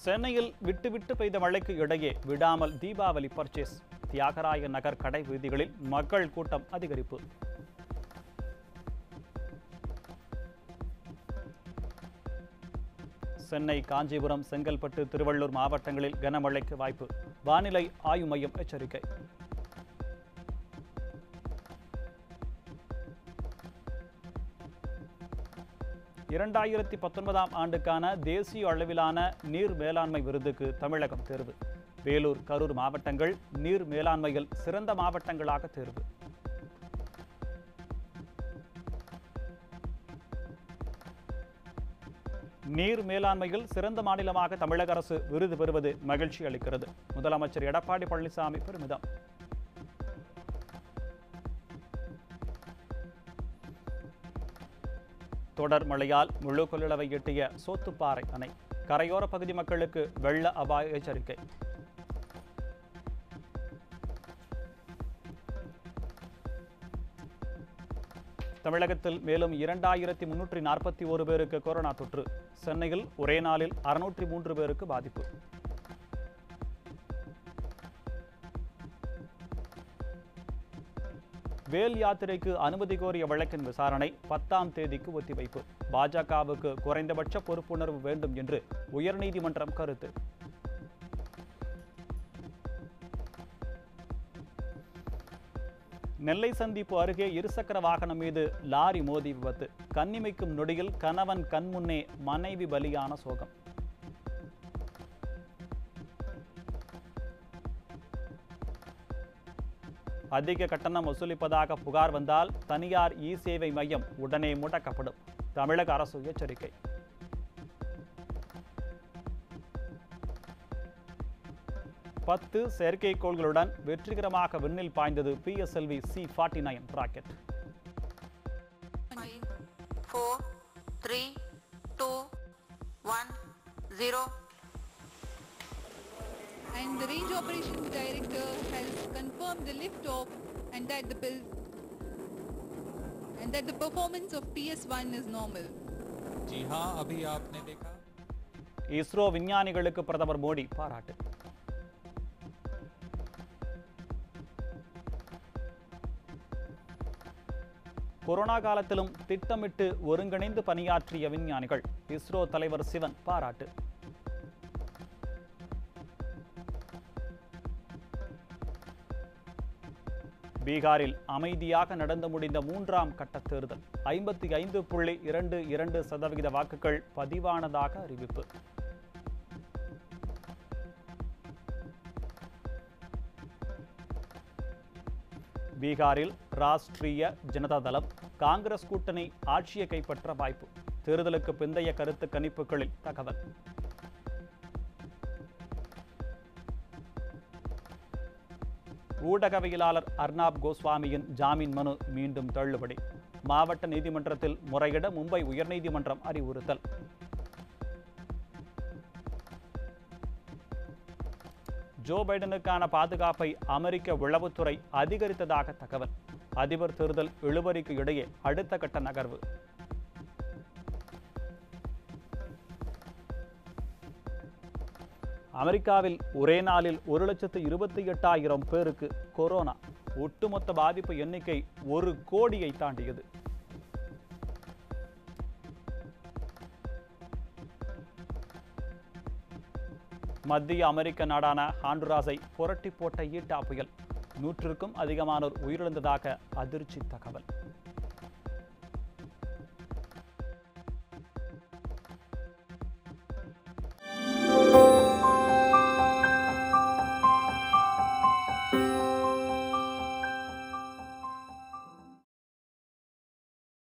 சென்னையில் விட்டு விட்டு பெய்த மழைக்கு இடையே விடாமல் தீபாவளி பர்ச்சேஸ் தியாகராய நகர் கடை வீதிகளில் மக்கள் கூட்டம் அதிகரிப்பு சென்னை காஞ்சிபுரம் செங்கல்பட்டு திருவள்ளூர் மாவட்டங்களில் கனமழைக்கு வாய்ப்பு வானிலை ஆய்வு மையம் எச்சரிக்கை இரண்டாயிரத்தி பத்தொன்பதாம் ஆண்டுக்கான தேசிய அளவிலான நீர் மேலாண்மை விருதுக்கு தமிழகம் தேர்வு வேலூர் கரூர் மாவட்டங்கள் நீர் மேலாண்மையில் சிறந்த மாவட்டங்களாக தேர்வு நீர் மேலாண்மையில் சிறந்த மாநிலமாக தமிழக அரசு விருது பெறுவது மகிழ்ச்சி அளிக்கிறது முதலமைச்சர் எடப்பாடி பழனிசாமி பெருமிதம் தொடர் மழையால் முழு கொள்ளளவை எட்டிய சோத்துப்பாறை அணை கரையோர பகுதி மக்களுக்கு வெள்ள அபாய எச்சரிக்கை தமிழகத்தில் மேலும் இரண்டாயிரத்தி முன்னூற்றி நாற்பத்தி ஒரு பேருக்கு கொரோனா தொற்று சென்னையில் ஒரே நாளில் அறுநூற்றி மூன்று பேருக்கு பாதிப்பு வேல் யாத்திரைக்கு அனுமதி கோரிய வழக்கின் விசாரணை பத்தாம் தேதிக்கு ஒத்திவைப்பு பாஜகவுக்கு குறைந்தபட்ச பொறுப்புணர்வு வேண்டும் என்று உயர்நீதிமன்றம் கருத்து நெல்லை சந்திப்பு அருகே இருசக்கர வாகனம் மீது லாரி மோதி விபத்து கண்ணிமைக்கும் நொடியில் கணவன் கண்முன்னே மனைவி பலியான சோகம் அதிக கட்டணம் வசூலிப்பதாக புகார் வந்தால் தனியார் இ சேவை மையம் உடனே முடக்கப்படும் தமிழக அரசு எச்சரிக்கை பத்து செயற்கைக்கோள்களுடன் வெற்றிகரமாக விண்ணில் பாய்ந்தது PSLV C forty nine rocket Five, four, three, two, one, zero. and the range operations director has confirmed the liftoff and that the pil- and that the performance of PS1 is normal. जी हाँ अभी आपने देखा இஸ்ரோ விஞ்ஞானிகளுக்கு பிரதமர் மோடி பாராட்டு corona காலத்திலும் திட்டமிட்டு ஒருங்கிணைந்து பணியாற்றிய விஞ்ஞானிகள் இஸ்ரோ தலைவர் சிவன் பாராட்டு பீகாரில் அமைதியாக நடந்து முடிந்த மூன்றாம் கட்ட தேர்தல் ஐம்பத்தி ஐந்து புள்ளி இரண்டு இரண்டு சதவிகித வாக்குகள் பதிவானதாக அறிவிப்பு பீகாரில் ராஷ்டிரிய ஜனதா தளம் காங்கிரஸ் கூட்டணி ஆட்சியை கைப்பற்ற வாய்ப்பு தேர்தலுக்கு பிந்தைய கருத்து கணிப்புகளில் தகவல் ஊடகவியலாளர் அர்னாப் கோஸ்வாமியின் ஜாமீன் மனு மீண்டும் தள்ளுபடி மாவட்ட நீதிமன்றத்தில் முறையிட மும்பை உயர்நீதிமன்றம் அறிவுறுத்தல் ஜோ பைடனுக்கான பாதுகாப்பை அமெரிக்க உளவுத்துறை அதிகரித்ததாக தகவல் அதிபர் தேர்தல் இழுபறிக்கு இடையே அடுத்த கட்ட நகர்வு அமெரிக்காவில் ஒரே நாளில் ஒரு லட்சத்து இருபத்தி எட்டாயிரம் பேருக்கு கொரோனா ஒட்டுமொத்த பாதிப்பு எண்ணிக்கை ஒரு கோடியை தாண்டியது மத்திய அமெரிக்க நாடான ஹாண்டுராஸை புரட்டி போட்ட ஈட்டா புயல் நூற்றுக்கும் அதிகமானோர் உயிரிழந்ததாக அதிர்ச்சி தகவல்